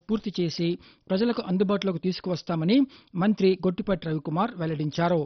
పూర్తి చేసి ప్రజలకు అందుబాటులోకి తీసుకువస్తామని మంత్రి గొట్టిపాటి రవికుమార్ వెల్లడించారు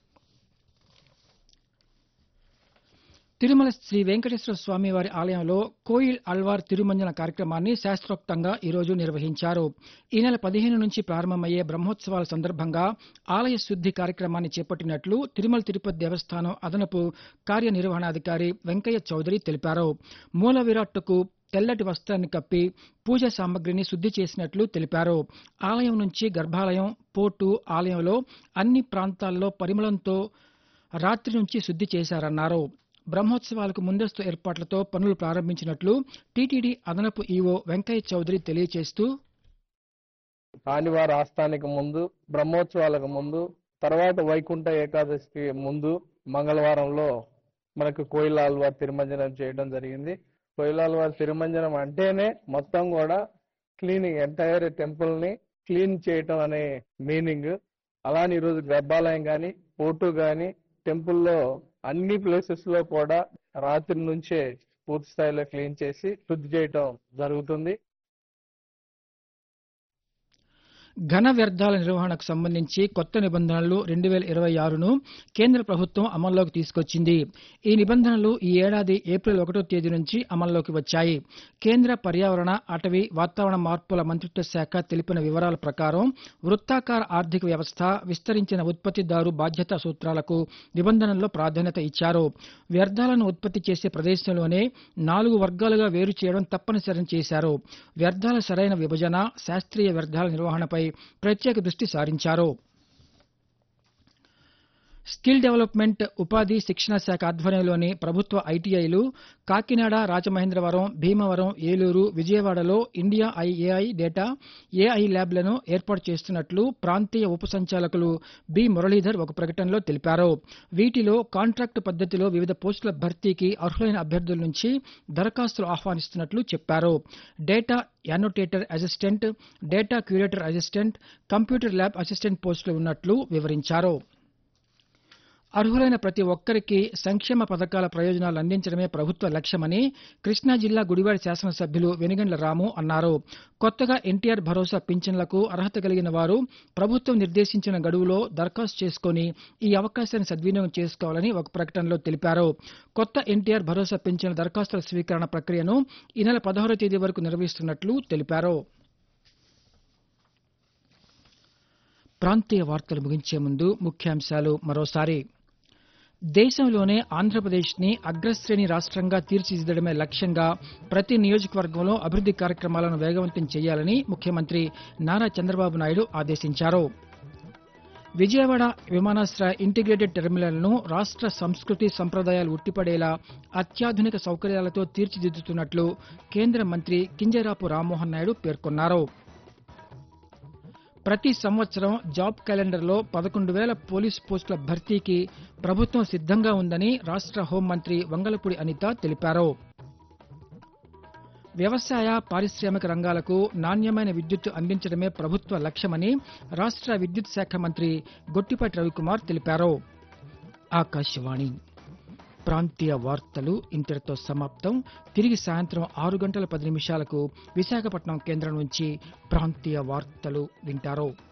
తిరుమల శ్రీ వెంకటేశ్వర స్వామి వారి ఆలయంలో కోయిల్ అల్వార్ తిరుమంజన కార్యక్రమాన్ని శాస్త్రోక్తంగా ఈరోజు నిర్వహించారు ఈ నెల పదిహేను నుంచి ప్రారంభమయ్యే బ్రహ్మోత్సవాల సందర్భంగా ఆలయ శుద్ది కార్యక్రమాన్ని చేపట్టినట్లు తిరుమల తిరుపతి దేవస్థానం అదనపు కార్యనిర్వహణాధికారి వెంకయ్య చౌదరి తెలిపారు మూల విరాట్టుకు తెల్లటి వస్త్రాన్ని కప్పి పూజ సామగ్రిని శుద్ది చేసినట్లు తెలిపారు ఆలయం నుంచి గర్భాలయం పోర్టు ఆలయంలో అన్ని ప్రాంతాల్లో పరిమళంతో రాత్రి నుంచి శుద్ది చేశారన్నారు బ్రహ్మోత్సవాలకు ముందస్తు ఏర్పాట్లతో పనులు ప్రారంభించినట్లు టీటీడీ అదనపు ఈవో వెంకయ్య చౌదరి తెలియజేస్తూ ఆదివార ఆస్థానికి ముందు బ్రహ్మోత్సవాలకు ముందు తర్వాత వైకుంఠ ఏకాదశికి ముందు మంగళవారంలో మనకు కోయిలాల్వార్ తిరుమంజనం చేయడం జరిగింది కోయిలాల్వార్ తిరుమంజనం అంటేనే మొత్తం కూడా క్లీనింగ్ ఎంటైర్ టెంపుల్ ని క్లీన్ చేయటం అనే మీనింగ్ అలానే ఈరోజు గర్భాలయం కానీ పోర్టు కానీ టెంపుల్లో అన్ని ప్లేసెస్ లో కూడా రాత్రి నుంచే పూర్తి స్థాయిలో క్లీన్ చేసి శుద్ధి చేయటం జరుగుతుంది ఘన వ్యర్థాల నిర్వహణకు సంబంధించి కొత్త నిబంధనలు రెండు వేల ఇరవై ఆరును కేంద్ర ప్రభుత్వం అమల్లోకి తీసుకొచ్చింది ఈ నిబంధనలు ఈ ఏడాది ఏప్రిల్ ఒకటో తేదీ నుంచి అమల్లోకి వచ్చాయి కేంద్ర పర్యావరణ అటవీ వాతావరణ మార్పుల మంత్రిత్వ శాఖ తెలిపిన వివరాల ప్రకారం వృత్తాకార ఆర్థిక వ్యవస్థ విస్తరించిన ఉత్పత్తిదారు బాధ్యతా సూత్రాలకు నిబంధనల్లో ప్రాధాన్యత ఇచ్చారు వ్యర్థాలను ఉత్పత్తి చేసే ప్రదేశంలోనే నాలుగు వర్గాలుగా వేరు చేయడం తప్పనిసరి చేశారు వ్యర్థాల సరైన విభజన శాస్త్రీయ వ్యర్థాల నిర్వహణపై ప్రత్యేక దృష్టి సారించారు స్కిల్ డెవలప్మెంట్ ఉపాధి శిక్షణ శాఖ ఆధ్వర్యంలోని ప్రభుత్వ ఐటీఐలు కాకినాడ రాజమహేంద్రవరం భీమవరం ఏలూరు విజయవాడలో ఇండియా ఐఏఐ డేటా ఏఐ ల్యాబ్లను ఏర్పాటు చేస్తున్నట్లు ప్రాంతీయ ఉప సంచాలకులు బి మురళీధర్ ఒక ప్రకటనలో తెలిపారు వీటిలో కాంట్రాక్టు పద్దతిలో వివిధ పోస్టుల భర్తీకి అర్హులైన అభ్యర్థుల నుంచి దరఖాస్తులు ఆహ్వానిస్తున్నట్లు చెప్పారు data annotator assistant data curator assistant computer lab assistant పోస్టులు ఉన్నట్లు వివరించారు అర్హులైన ప్రతి ఒక్కరికి సంక్షేమ పథకాల ప్రయోజనాలు అందించడమే ప్రభుత్వ లక్ష్యమని కృష్ణా జిల్లా గుడివాడ శాసనసభ్యులు వెనుగండ్ల రాము అన్నారు కొత్తగా ఎన్టీఆర్ భరోసా పింఛన్లకు అర్హత కలిగిన వారు ప్రభుత్వం నిర్దేశించిన గడువులో దరఖాస్తు చేసుకుని ఈ అవకాశాన్ని సద్వినియోగం చేసుకోవాలని ఒక ప్రకటనలో తెలిపారు కొత్త ఎన్టీఆర్ భరోసా పింఛన్ల దరఖాస్తుల స్వీకరణ ప్రక్రియను ఈ నెల పదహారో తేదీ వరకు నిర్వహిస్తున్నట్లు తెలిపారు ప్రాంతీయ వార్తలు ముగించే ముందు ముఖ్యాంశాలు మరోసారి దేశంలోనే ఆంధ్రప్రదేశ్ని అగ్రశ్రేణి రాష్ట్రంగా తీర్చిదిద్దడమే లక్ష్యంగా ప్రతి నియోజకవర్గంలో అభివృద్ది కార్యక్రమాలను వేగవంతం చేయాలని ముఖ్యమంత్రి నారా చంద్రబాబు నాయుడు ఆదేశించారు విజయవాడ విమానాశ్రయ ఇంటిగ్రేటెడ్ టెర్మినల్ను రాష్ట్ర సంస్కృతి సంప్రదాయాలు ఉట్టిపడేలా అత్యాధునిక సౌకర్యాలతో తీర్చిదిద్దుతున్నట్లు కేంద్ర మంత్రి కింజరాపు రామ్మోహన్ నాయుడు పేర్కొన్నారు ప్రతి సంవత్సరం జాబ్ క్యాలెండర్లో పదకొండు వేల పోలీస్ పోస్టుల భర్తీకి ప్రభుత్వం సిద్ధంగా ఉందని రాష్ట్ర హోంమంత్రి వంగలపూడి అనిత తెలిపారు వ్యవసాయ పారిశ్రామిక రంగాలకు నాణ్యమైన విద్యుత్ అందించడమే ప్రభుత్వ లక్ష్యమని రాష్ట్ర విద్యుత్ శాఖ మంత్రి గొట్టిపాటి రవికుమార్ తెలిపారు ఆకాశవాణి ప్రాంతీయ వార్తలు ఇంతటితో సమాప్తం తిరిగి సాయంత్రం ఆరు గంటల పది నిమిషాలకు విశాఖపట్నం కేంద్రం నుంచి ప్రాంతీయ వార్తలు వింటారు